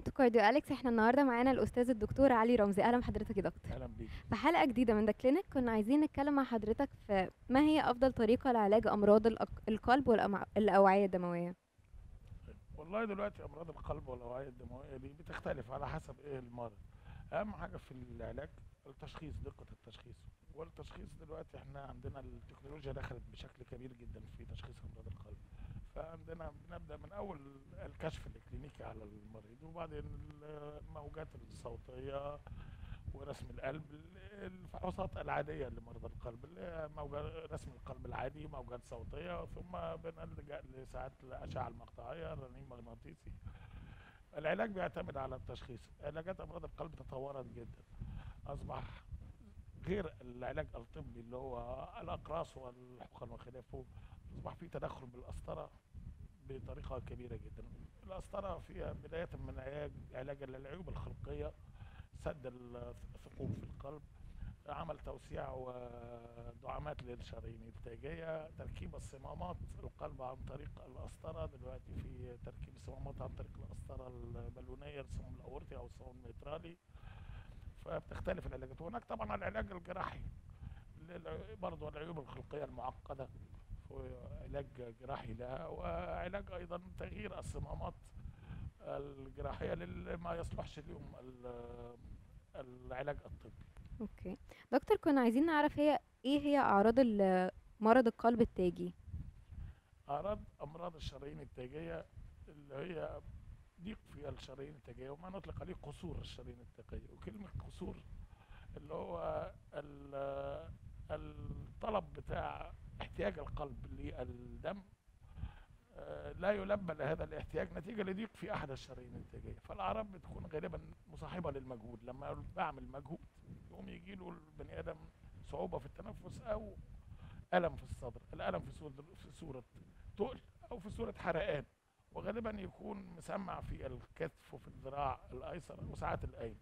تو كارديو اليكس احنا النهارده معانا الاستاذ الدكتور علي رمزي اهلا بحضرتك يا دكتور اهلا بيك في حلقه جديده من ذا كلينيك كنا عايزين نتكلم مع حضرتك في ما هي افضل طريقه لعلاج امراض الأق- القلب والاوعيه الدمويه والله دلوقتي امراض القلب والاوعيه الدمويه دي بتختلف على حسب ايه المرض اهم حاجه في العلاج التشخيص دقه التشخيص والتشخيص دلوقتي احنا عندنا التكنولوجيا دخلت بشكل كبير جدا في تشخيص امراض القلب فعندنا بنبدا من اول الكشف الكلينيكي على المريض وبعدين الموجات الصوتيه ورسم القلب الفحوصات العاديه لمرضى القلب اللي هي موجات رسم القلب العادي موجات صوتيه ثم بنلجا لساعات الاشعه المقطعيه الرنين مغناطيسي العلاج بيعتمد على التشخيص علاجات امراض القلب تطورت جدا اصبح غير العلاج الطبي اللي هو الاقراص والحقن وخلافه اصبح في تدخل بالقسطره بطريقه كبيره جدا القسطره فيها بدايه من علاج علاج العيوب الخلقيه سد الثقوب في القلب عمل توسيع ودعامات للشرايين التاجية تركيب الصمامات القلب عن طريق القسطرة دلوقتي في تركيب الصمامات عن طريق القسطرة البالونية الصمام الأورطي أو الصمام الميترالي فبتختلف العلاجات وهناك طبعا العلاج الجراحي للع- برضه العيوب الخلقية المعقدة علاج جراحي لها وعلاج أيضا تغيير الصمامات الجراحية لما يصلحش اليوم ال- العلاج الطبي اوكي دكتور كنا عايزين نعرف هي ايه هي اعراض ال- مرض القلب التاجي أعراض أمراض الشرايين التاجية اللي هي ضيق في الشرايين التاجية وما نطلق عليه قصور الشرايين التاجية وكلمة قصور اللي هو ال- الطلب بتاع احتياج القلب للدم آه، لا يلبى لهذا الاحتياج نتيجة لضيق في أحد الشرايين التاجية فالأعراض بتكون غالبا مصاحبة للمجهود لما بعمل مجهود يقوم يجي له البني آدم صعوبة في التنفس أو ألم في الصدر الألم في صورة في صورة تقل أو في صورة حرقان وغالبا يكون مسمع في الكتف وفي الذراع الأيسر وساعات الأيمن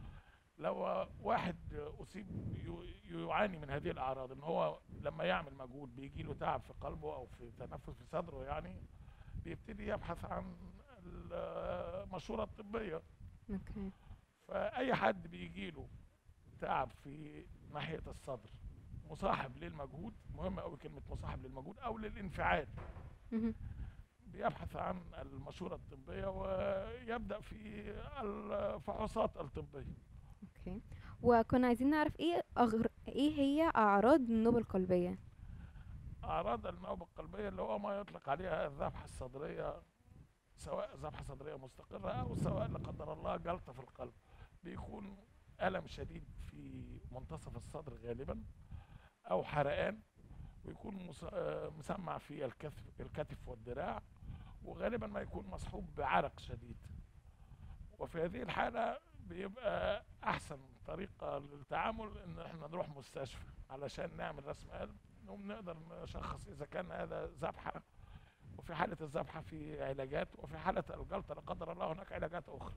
لو واحد أصيب ي- يعاني من هذه الأعراض إن هو لما يعمل مجهود بيجي له تعب في قلبه أو في تنفس في صدره يعني بيبتدي يبحث عن المشورة الطبية اوكي فأي حد بيجي له تعب في ناحية الصدر مصاحب للمجهود مهم أوي كلمة مصاحب للمجهود أو للانفعال مهم. بيبحث عن المشورة الطبية ويبدأ في الفحوصات الطبية اوكي وكنا عايزين نعرف ايه أغر... ايه هي اعراض النوبة القلبية أعراض النوبة القلبية اللي هو ما يطلق عليها الذبحة الصدرية سواء ذبحة صدرية مستقرة أو سواء لا قدر الله جلطة في القلب بيكون ألم شديد في منتصف الصدر غالبا أو حرقان ويكون مس- آه، مسمع في الكتف الكتف والدراع وغالبا ما يكون مصحوب بعرق شديد وفي هذه الحالة بيبقى أحسن طريقة للتعامل إن احنا نروح مستشفى علشان نعمل رسم قلب نقوم نقدر نشخص إذا كان هذا ذبحة وفي حالة الذبحة في علاجات وفي حالة الجلطة لا قدر الله هناك علاجات أخرى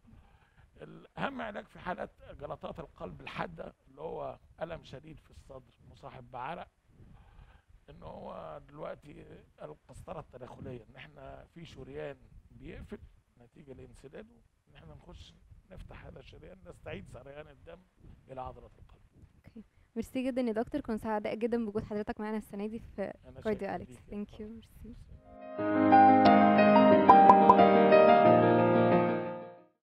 الأهم علاج في حالة جلطات القلب الحادة اللي هو ألم شديد في الصدر مصاحب بعرق ان هو دلوقتي القسطره التداخليه ان احنا في شريان بيقفل نتيجه لانسداده ان احنا نخش نفتح هذا الشريان نستعيد سريان الدم الى عضله القلب ميرسي جدا يا دكتور كنت سعداء جدا بوجود حضرتك معانا السنة دي في انا كارديو شاكر اليكس ليك يا ثانك يو فاطمة. ميرسي ميرسي.